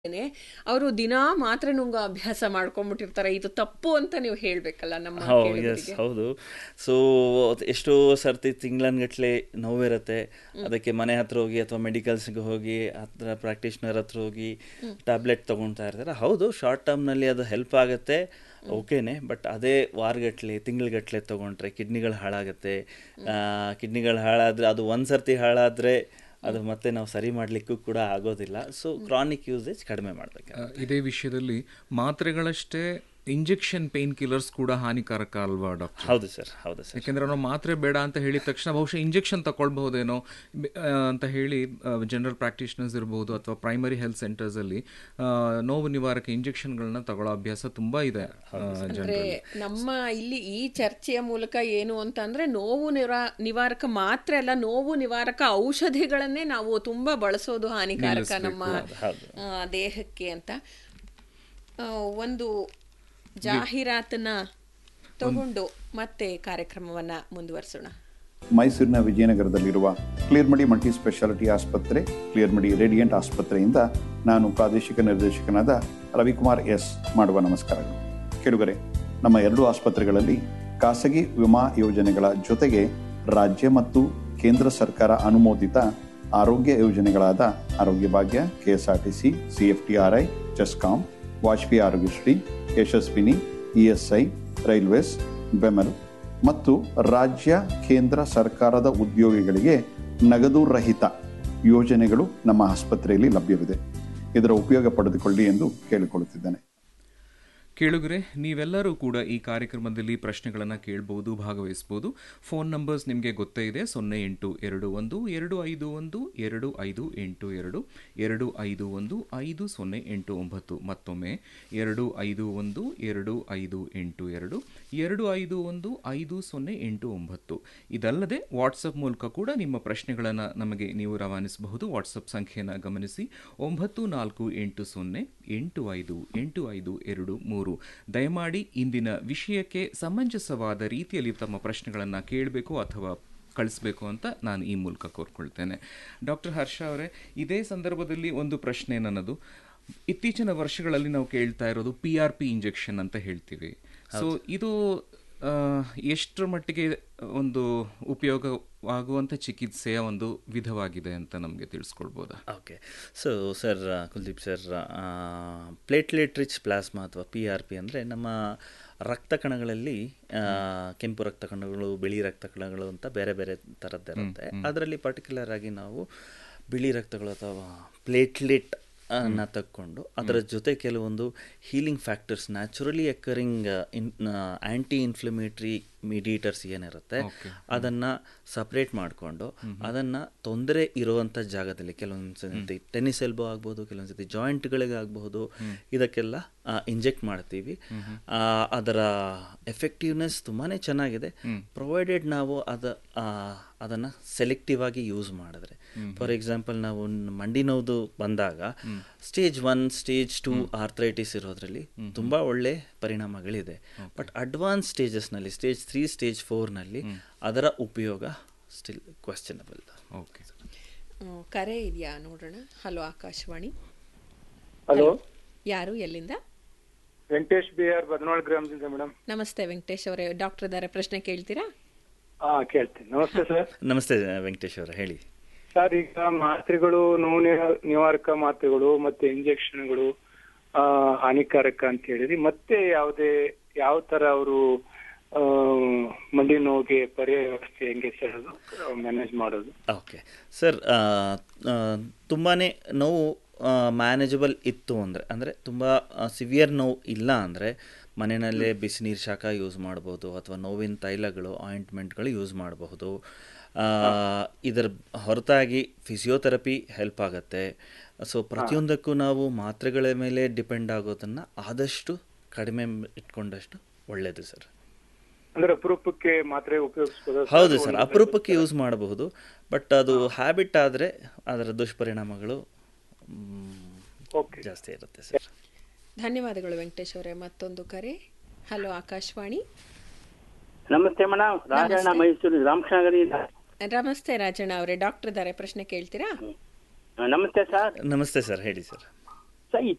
ಅವರು ದಿನಾ ಮಾತ್ರೆ ನುಂಗೋ ಅಭ್ಯಾಸ ಮಾಡ್ಕೊಂಡ್ಬಿಟ್ಟಿರ್ತಾರೆ ಇದು ತಪ್ಪು ಅಂತ ನೀವು ಹೇಳ್ಬೇಕಲ್ಲ ನಮ್ಮ ಹೌ ಎಸ್ ಕೇಳುಗರಿಗೆ. ಹೌದು ಸೊ ಎಷ್ಟೋ ಸರ್ತಿ ತಿಂಗಳನ್ಗಟ್ಲೆ ನೋವಿರುತ್ತೆ ಅದಕ್ಕೆ ಮನೆ ಹತ್ರ ಹೋಗಿ ಅಥವಾ ಮೆಡಿಕಲ್ಸ್ಗೆ ಹೋಗಿ ಹತ್ರ ಪ್ರಾಕ್ಟೀಷ್ನರ್ ಹತ್ರ ಹೋಗಿ ಟ್ಯಾಬ್ಲೆಟ್ ತೊಗೊಳ್ತಾ ಇರ್ತಾರೆ ಹೌದು ಶಾರ್ಟ್ ಟರ್ಮ್ನಲ್ಲಿ ಅದು ಹೆಲ್ಪ್ ಆಗುತ್ತೆ ಓಕೆನೆ ಬಟ್ ಅದೇ ವಾರಗಟ್ಲೆ ತಿಂಗಳಗಟ್ಲೆ ತೊಗೊಂಡ್ರೆ ಕಿಡ್ನಿಗಳು ಹಾಳಾಗುತ್ತೆ ಕಿಡ್ನಿಗಳು ಹಾಳಾದರೆ ಅದು ಒಂದು ಸರ್ತಿ ಹಾಳಾದರೆ ಅದು ಮತ್ತೆ ನಾವು ಸರಿ ಮಾಡಲಿಕ್ಕೂ ಕೂಡ ಆಗೋದಿಲ್ಲ ಸೊ ಕ್ರಾನಿಕ್ ಯೂಸೇಜ್ ಕಡಿಮೆ ಮಾಡಬೇಕು ಆ, ಇದೇ ವಿಷಯದಲ್ಲಿ ಮಾತ್ರೆಗಳಷ್ಟೇ ಇಂಜೆಕ್ಷನ್ ಪೇನ್ ಕಿಲ್ಲರ್ಸ್ ಕೂಡ ಹಾನಿಕಾರಕ ಅಲ್ವಾ ಡಾಕ್ಟರ್ ಹೌದು ಸರ್ ಹೌದು ಸರ್ ಯಾಕೆಂದ್ರೆ ನಾವು ಮಾತ್ರೆ ಬೇಡ ಅಂತ ಹೇಳಿದ ತಕ್ಷಣ ಬಹುಶಃ ಇಂಜೆಕ್ಷನ್ ತಗೊಳ್ಬಹುದೇನೋ ಬೆ- ಆ, ಅಂತ ಹೇಳಿ ಜನರಲ್ ಪ್ರಾಕ್ಟೀಷನರ್ಸ್ ಇರಬಹುದು ಅಥವಾ ಪ್ರೈಮರಿ ಹೆಲ್ತ್ ಸೆಂಟರ್ಸ್ ಅಲ್ಲಿ ಆ, ನೋವು ನಿವಾರಕ ಇಂಜೆಕ್ಷನ್ಗಳನ್ನ ತಗೊಳ್ಳೋ ಅಭ್ಯಾಸ ತುಂಬಾ ಇದೆ ಅಂದ್ರೆ ಜನರಲ್ಲಿ ನಮ್ಮ ಇಲ್ಲಿ ಈ ಚರ್ಚೆಯ ಮೂಲಕ ಏನು ಅಂತಂದ್ರೆ ನೋವು ನಿರಾ ನಿವಾರಕ ಮಾತ್ರ ಅಲ್ಲ ನೋವು ನಿವಾರಕ ಔಷಧಿಗಳನ್ನೇ ನಾವು ತುಂಬಾ ಬಳಸೋದು ಹಾನಿಕಾರಕ ನಮ್ಮ ಹೌದು. ಆ, ದೇಹಕ್ಕೆ ಅಂತ ಆ, ಒಂದು ಜಾಹೀರಾತನ್ನ ತಗೊಂಡು ಮತ್ತೆ ಕಾರ್ಯಕ್ರಮವನ್ನ ಮುಂದುವರಿಸೋಣ ಮೈಸೂರಿನ ವಿಜಯನಗರದಲ್ಲಿರುವ ಕ್ಲಿಯರ್ಮಡಿ ಮಲ್ಟಿ ಸ್ಪೆಷಾಲಿಟಿ ಆಸ್ಪತ್ರೆ ಕ್ಲಿಯರ್ಮಡಿ ರೇಡಿಯಂಟ್ ಆಸ್ಪತ್ರೆಯಿಂದ ನಾನು ಪ್ರಾದೇಶಿಕ ನಿರ್ದೇಶಕನಾದ ರವಿಕುಮಾರ್ ಎಸ್ ಮಾಡುವ ನಮಸ್ಕಾರಗಳು ಕೆಡುಗರೆ ನಮ್ಮ ಎರಡೂ ಆಸ್ಪತ್ರೆಗಳಲ್ಲಿ ಖಾಸಗಿ ವಿಮಾ ಯೋಜನೆಗಳ ಜೊತೆಗೆ ರಾಜ್ಯ ಮತ್ತು ಕೇಂದ್ರ ಸರ್ಕಾರ ಅನುಮೋದಿತ ಆರೋಗ್ಯ ಯೋಜನೆಗಳಾದ Arogya Bhagya KSRTC CFTRI CESCOM Vajpayee Arogyashri Yashasvini ESI railways BEML ಮತ್ತು ರಾಜ್ಯ ಕೇಂದ್ರ ಸರ್ಕಾರದ ಉದ್ಯೋಗಿಗಳಿಗೆ ನಗದು ರಹಿತ ಯೋಜನೆಗಳು ನಮ್ಮ ಆಸ್ಪತ್ರೆಯಲ್ಲಿ ಲಭ್ಯವಿದೆ ಇದರ ಉಪಯೋಗ ಪಡೆದುಕೊಳ್ಳಿ ಎಂದು ಕೇಳಿಕೊಳ್ಳುತ್ತಿದ್ದೇನೆ ಕೇಳುಗರೆ ನೀವೆಲ್ಲರೂ ಕೂಡ ಈ ಕಾರ್ಯಕ್ರಮದಲ್ಲಿ ಪ್ರಶ್ನೆಗಳನ್ನು ಕೇಳಬಹುದು ಭಾಗವಹಿಸಬಹುದು ಫೋನ್ ನಂಬರ್ಸ್ ನಿಮಗೆ ಗೊತ್ತೇ ಇದೆ ಸೊನ್ನೆ ಎಂಟು ಎರಡು ಒಂದು ಎರಡು ಐದು ಒಂದು ಎರಡು ಐದು ಎಂಟು ಎರಡು ಎರಡು ಐದು ಒಂದು ಐದು ಸೊನ್ನೆ ಎಂಟು ಒಂಬತ್ತು ಮತ್ತೊಮ್ಮೆ ಎರಡು ಐದು ಒಂದು ಎರಡು ಐದು ಎಂಟು ಎರಡು ಎರಡು ಐದು ಒಂದು ಐದು ಸೊನ್ನೆ ಎಂಟು ಒಂಬತ್ತು ಇದಲ್ಲದೆ ವಾಟ್ಸಪ್ ಮೂಲಕ ಕೂಡ ನಿಮ್ಮ ಪ್ರಶ್ನೆಗಳನ್ನು ನಮಗೆ ನೀವು ರವಾನಿಸಬಹುದು ವಾಟ್ಸಪ್ ಸಂಖ್ಯೆಯನ್ನು ಗಮನಿಸಿ ಒಂಬತ್ತು ನಾಲ್ಕು ಎಂಟು ಸೊನ್ನೆ ಎಂಟು ಐದು ಎಂಟು ಐದು ಎರಡು ಮೂರು ದಯಮಾಡಿ ಇಂದಿನ ವಿಷಯಕ್ಕೆ ಸಮಂಜಸವಾದ ರೀತಿಯಲ್ಲಿ ತಮ್ಮ ಪ್ರಶ್ನೆಗಳನ್ನು ಕೇಳಬೇಕು ಅಥವಾ ಕಳಿಸ್ಬೇಕು ಅಂತ ನಾನು ಈ ಮೂಲಕ ಕೋರ್ಕೊಳ್ತೇನೆ ಡಾಕ್ಟರ್ ಹರ್ಷ ಅವರೇ ಇದೇ ಸಂದರ್ಭದಲ್ಲಿ ಒಂದು ಪ್ರಶ್ನೆ ನನ್ನದು ಇತ್ತೀಚಿನ ವರ್ಷಗಳಲ್ಲಿ ನಾವು ಕೇಳ್ತಾ ಇರೋದು ಪಿ ಆರ್ ಪಿ ಇಂಜೆಕ್ಷನ್ ಅಂತ ಹೇಳ್ತೀವಿ ಸೊ ಇದು ಆ, ಎಷ್ಟರ ಮಟ್ಟಿಗೆ ಒಂದು ಉಪಯೋಗವಾಗುವಂಥ ಚಿಕಿತ್ಸೆಯ ಒಂದು ವಿಧವಾಗಿದೆ ಅಂತ ನಮಗೆ ತಿಳಿಸ್ಕೊಳ್ಬೋದಾ okay so sir Kuldeep sir platelet rich plasma ಅಥವಾ ಪಿ ಆರ್ ಪಿ ಅಂದರೆ ನಮ್ಮ ರಕ್ತ ಕಣಗಳಲ್ಲಿ ಆ, ಕೆಂಪು ರಕ್ತ ಕಣಗಳು ಬಿಳಿ ರಕ್ತ ಕಣಗಳು ಅಂತ ಬೇರೆ ಬೇರೆ ಥರದ್ದಿರುತ್ತೆ ಅದರಲ್ಲಿ ಪರ್ಟಿಕ್ಯುಲರ್ ಆಗಿ ನಾವು ಬಿಳಿ ರಕ್ತಗಳು ಅಥವಾ ಪ್ಲೇಟ್ಲೆಟ್ ನ ತಕ್ಕೊಂಡು ಅದರ ಜೊತೆ ಕೆಲವೊಂದು healing factors naturally occurring in anti inflammatory mediators ಏನಿರುತ್ತೆ ಅದನ್ನು ಸಪ್ರೇಟ್ ಮಾಡಿಕೊಂಡು ಅದನ್ನು ತೊಂದರೆ ಇರುವಂಥ ಜಾಗದಲ್ಲಿ ಕೆಲವೊಂದು ಸತಿ ಟೆನ್ನಿಸ್ ಎಲ್ಬೋ ಆಗ್ಬೋದು ಕೆಲವೊಂದು ಸತಿ ಜಾಯಿಂಟ್ಗಳಿಗೆ ಆಗಬಹುದು ಇದಕ್ಕೆಲ್ಲ ಇಂಜೆಕ್ಟ್ ಮಾಡ್ತೀವಿ ಆ, ಅದರ ಎಫೆಕ್ಟಿವ್ನೆಸ್ ತುಂಬಾ ಚೆನ್ನಾಗಿದೆ ಪ್ರೊವೈಡೆಡ್ ನಾವು ಅದ ಆ, ಅದನ್ನು ಸೆಲೆಕ್ಟಿವ್ ಆಗಿ ಯೂಸ್ ಮಾಡಿದ್ರೆ ಫಾರ್ ಎಕ್ಸಾಂಪಲ್ ನಾವು ನ್- ಮಂಡಿ ನೋವುದು ಬಂದಾಗ stage one stage two arthritis ಇರೋದ್ರಲ್ಲಿ ತುಂಬ ಒಳ್ಳೆ ಪರಿಣಾಮಗಳಿದೆ ಬಟ್ ಅಡ್ವಾನ್ಸ್ ಸ್ಟೇಜಸ್ನಲ್ಲಿ ಸ್ಟೇಜ್ ತ್ರೀ ಸ್ಟೇಜ್ ಫೋರ್ನಲ್ಲಿ ಅದರ ಉಪಯೋಗ ಸ್ಟಿಲ್ ಕ್ವಶನಬಲ್ ಓಕೆ ಹ್ಮ್, ಕರೆ ಇದೆಯಾ ನೋಡೋಣ ಹಲೋ ಆಕಾಶವಾಣಿ ಹಲೋ ಯಾರು ಎಲ್ಲಿಂದ ವೆಂಕಟೇಶ್ ಬಿ ಆರ್ ಬದನಾಳ್ ಗ್ರಾಮದಿಂದ ಮೇಡಮ್ ನಮಸ್ತೆ ವೆಂಕಟೇಶ್ ಅವರೇ ಡಾಕ್ಟರ್ ಇದ್ದಾರೆ ಪ್ರಶ್ನೆ ಕೇಳ್ತೀರಾ ಹಾ ಕೇಳ್ತೀನಿ ನಮಸ್ತೆ ಸರ್ ನಮಸ್ತೆ ವೆಂಕಟೇಶ್ ಅವರ ಹೇಳಿ ಸರ್ ಈಗ ಮಾತ್ರೆಗಳು ನೋವು ನಿವ- ನಿವಾರಕ ಮಾತ್ರೆಗಳು ಮತ್ತೆ ಇಂಜೆಕ್ಷನ್ಗಳು ಆ, ಹಾನಿಕಾರಕ ಅಂತ ಹೇಳಿದ್ರಿ ಮತ್ತೆ ಯಾವುದೇ ಯಾವ ತರ ಅವರು ಮಂಡಿ ನೋವಿಗೆ ಪರ್ಯಾಯ ವ್ಯವಸ್ಥೆ ಹೆಂಗೆ ಸೇರೋದು ಮ್ಯಾನೇಜ್ ಮಾಡೋದು ಓಕೆ ಸರ್ ತುಂಬಾ ನೋವು ಮ್ಯಾನೇಜಬಲ್ ಇತ್ತು ಅಂದರೆ ಅಂದರೆ ತುಂಬ ಸಿವಿಯರ್ ನೋವು ಇಲ್ಲ ಅಂದರೆ ಮನೆಯಲ್ಲೇ ಬಿಸಿನೀರು ಶಾಖ ಯೂಸ್ ಮಾಡ್ಬೋದು ಅಥವಾ ನೋವಿನ ತೈಲಗಳು ಆಯಿಂಟ್ಮೆಂಟ್ಗಳು ಯೂಸ್ ಮಾಡಬಹುದು ಇದರ ಹೊರತಾಗಿ ಫಿಸಿಯೋಥೆರಪಿ ಹೆಲ್ಪ್ ಆಗುತ್ತೆ ಸೊ ಪ್ರತಿಯೊಂದಕ್ಕೂ ನಾವು ಮಾತ್ರೆಗಳ ಮೇಲೆ ಡಿಪೆಂಡ್ ಆಗೋದನ್ನು ಆದಷ್ಟು ಕಡಿಮೆ ಇಟ್ಕೊಂಡಷ್ಟು ಒಳ್ಳೆಯದು ಸರ್ ಅಂದ್ರೆ ಅಪರೂಪಕ್ಕೆ ಮಾತ್ರೆ ಉಪಯೋಗಿಸ್ಬೋದು ಹೌದು ಸರ್ ಅಪರೂಪಕ್ಕೆ ಯೂಸ್ ಮಾಡಬಹುದು ಬಟ್ ಅದು ಹ್ಯಾಬಿಟ್ ಆದರೆ ಅದರ ದುಷ್ಪರಿಣಾಮಗಳು ಮ್, ಓಕೆ ಜಾಸ್ತಿ ಇರುತ್ತೆ ಸರ್ ಧನ್ಯವಾದಗಳು ವೆಂಕಟೇಶ್ ಅವರೇ ಮತ್ತೊಂದು ಕರೆ ಹಲೋ ಆಕಾಶವಾಣಿ ನಮಸ್ತೆ ಮೇಡಮ್ ರಾಜಣ್ಣ ಮೈಸೂರು ರಾಮಕೃಷ್ಣಗಿರಿಯಿಂದ ನಮಸ್ತೆ ರಾಜಣ್ಣ ಅವರೇ ಡಾಕ್ಟರ್ ಇದ್ದಾರೆ ಪ್ರಶ್ನೆ ಕೇಳ್ತೀರಾ ನಮಸ್ತೆ ಸರ್ ನಮಸ್ತೆ ಸರ್ ಹೇಳಿ ಸರ್ ಸರ್ ಈ